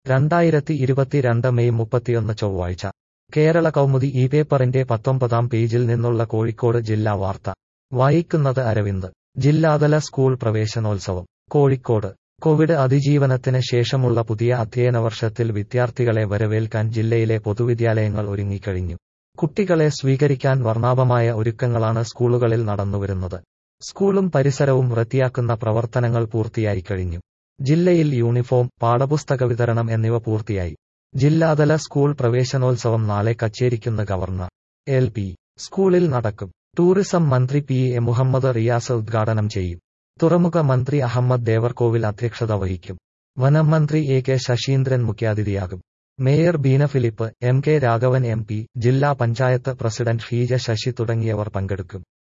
രണ്ടായിരത്തി ഇരുപത്തിരണ്ട് മെയ് മുപ്പത്തിയൊന്ന് ചൊവ്വാഴ്ച കേരള കൗമുദി ഈ പേപ്പറിന്റെ പത്തൊമ്പതാം പേജിൽ നിന്നുള്ള കോഴിക്കോട് ജില്ലാ വാർത്ത വായിക്കുന്നത് അരവിന്ദ് ജില്ലാതല സ്കൂൾ പ്രവേശനോത്സവം കോഴിക്കോട് കോവിഡ് അതിജീവനത്തിന് ശേഷമുള്ള പുതിയ അധ്യയന വർഷത്തിൽ വിദ്യാർത്ഥികളെ വരവേൽക്കാൻ ജില്ലയിലെ പൊതുവിദ്യാലയങ്ങൾ ഒരുങ്ങിക്കഴിഞ്ഞു കുട്ടികളെ സ്വീകരിക്കാൻ വർണ്ണാഭമായ ഒരുക്കങ്ങളാണ് സ്കൂളുകളിൽ നടന്നുവരുന്നത് സ്കൂളും പരിസരവും വൃത്തിയാക്കുന്ന പ്രവർത്തനങ്ങൾ പൂർത്തിയായി കഴിഞ്ഞു ജില്ലയിൽ യൂണിഫോം പാഠപുസ്തക വിതരണം എന്നിവ പൂർത്തിയായി ജില്ലാതല സ്കൂൾ പ്രവേശനോത്സവം നാളെ കച്ചേരിക്കുന്ന ഗവർണർ എൽ പി സ്കൂളിൽ നടക്കും ടൂറിസം മന്ത്രി പി എ മുഹമ്മദ് റിയാസ് ഉദ്ഘാടനം ചെയ്യും തുറമുഖ മന്ത്രി അഹമ്മദ് ദേവർകോവിൽ അധ്യക്ഷത വഹിക്കും വനം മന്ത്രി എ കെ ശശീന്ദ്രൻ മുഖ്യാതിഥിയാകും mayor Beena Philip M K Raghavan M P ജില്ലാ പഞ്ചായത്ത് പ്രസിഡന്റ് ഷീജ ശശി തുടങ്ങിയവർ പങ്കെടുക്കും